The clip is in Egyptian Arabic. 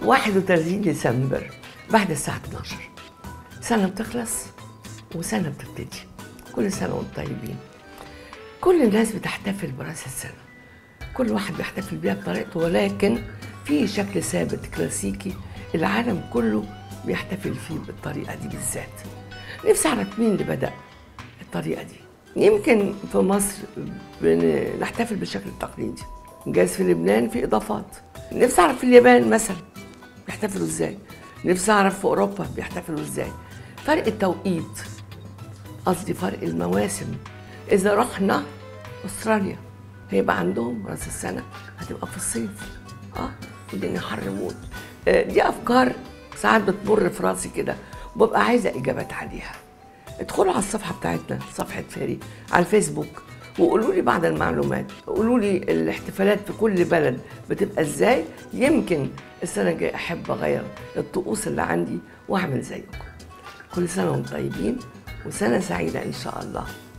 31 ديسمبر بعد الساعة 12 سنة بتخلص وسنة بتبتدي كل سنة وانتم طيبين كل الناس بتحتفل براس السنة كل واحد بيحتفل بيها بطريقته ولكن في شكل ثابت كلاسيكي العالم كله بيحتفل فيه بالطريقة دي بالذات نفسي أعرف مين اللي بدأ الطريقة دي يمكن في مصر بنحتفل بالشكل التقليدي جاز في لبنان في إضافات نفسي أعرف في اليابان مثلا بيحتفلوا إزاي نفسي أعرف في أوروبا بيحتفلوا إزاي فرق التوقيت قصدي فرق المواسم إذا رحنا أستراليا هيبقى عندهم راس السنة هتبقى في الصيف اه الدنيا حر موت آه، دي أفكار ساعات بتمر في راسي كده وببقى عايزة إجابات عليها ادخلوا على الصفحة بتاعتنا صفحة فاري على الفيسبوك وقولوا لي بعض المعلومات قولوا لي الاحتفالات في كل بلد بتبقى ازاي يمكن السنة الجاية أحب أغير الطقوس اللي عندي وأعمل زيكم كل سنة وانتم طيبين وسنة سعيدة إن شاء الله